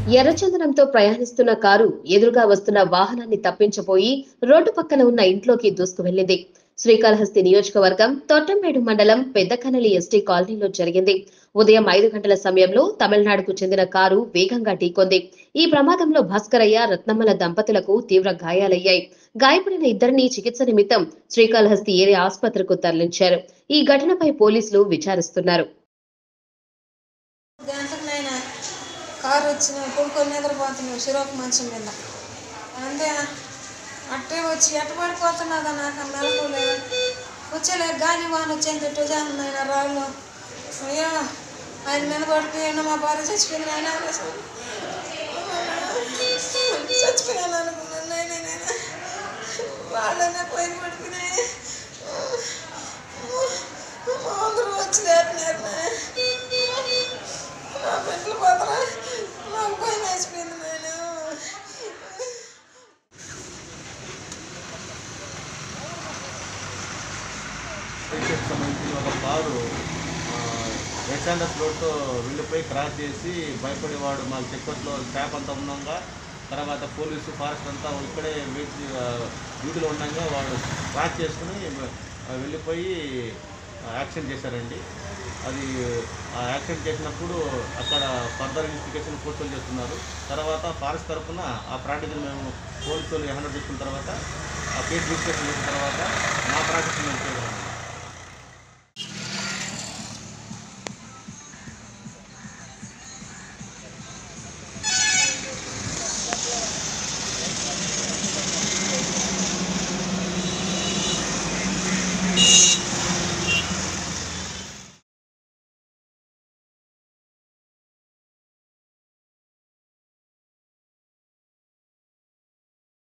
ఎర్రచందనంతో ప్రయాణిస్తున్న కారు ఎదురుగా వస్తున్న వాహనాన్ని తప్పించబోయి రోడ్డు పక్కన ఉన్న ఇంట్లోకి దూసుకువెళ్లింది శ్రీకాళహస్తి నియోజకవర్గం తొట్టంపేడు మండలం పెద్దకనలి ఎస్టీ కాలనీలో జరిగింది ఉదయం ఐదు గంటల సమయంలో తమిళనాడుకు చెందిన కారు వేగంగా ఢీకొంది ఈ ప్రమాదంలో భాస్కరయ్య రత్నమ్మల దంపతులకు తీవ్ర గాయాలయ్యాయి గాయపడిన ఇద్దరిని చికిత్స నిమిత్తం శ్రీకాళహస్తి ఏరియా ఆసుపత్రికి తరలించారు ఈ ఘటనపై పోలీసులు విచారిస్తున్నారు గంటకు నాయన కారు వచ్చిన కొడుకొని నిద్రపోతున్నాడు సిరోకు మంచం మీద అంతే అట్టే వచ్చి ఎట్ట పడిపోతున్నదా నాకు మెలకులే వచ్చేలే గాలి వాన వచ్చేంత ఎట్టు చేస్తున్నాయన రాళ్ళు అయ్యో ఆయన మీద పడిపోయాను మా భార్య చచ్చిపోయింది ఆయన చచ్చిపోయాను అనుకున్నాను నాయన నాయన వాళ్ళనే పోయి పడిపోయినాయి అందరూ వచ్చి లేపినారు నాయన నా బిడ్డలు పోతారా నాకు భయం వేసిపోయింది నాయన రైతులకు సంబంధించిన ఒక కారు ఎక్సాండర్ రోడ్తో వెళ్ళిపోయి క్రాస్ చేసి భయపడేవాడు మాకు చెక్కొట్లో ట్యాప్ అంతా ఉన్నాగా తర్వాత పోలీసు ఫారెస్ట్ అంతా ఇక్కడే వెయిట్ డ్యూటీలో ఉండగా వాడు క్రాస్ చేసుకుని ఆ, వెళ్ళిపోయి యాక్సిడెంట్ చేశారండి అది ఆ యాక్సిడెంట్ చేసినప్పుడు అక్కడ ఫర్దర్ ఇన్వెస్టిగేషన్ పోలీసులు చేస్తున్నారు తర్వాత ఫారెస్ట్ తరఫున ఆ ప్రాక్టీస్ మేము పోలీసులు హ్యాండ్ తీసుకున్న తర్వాత ఆ కేసు రిజిస్ట్రేషన్ చేసిన తర్వాత మా ప్రాక్టీస్ మేము చేయగలం ఆ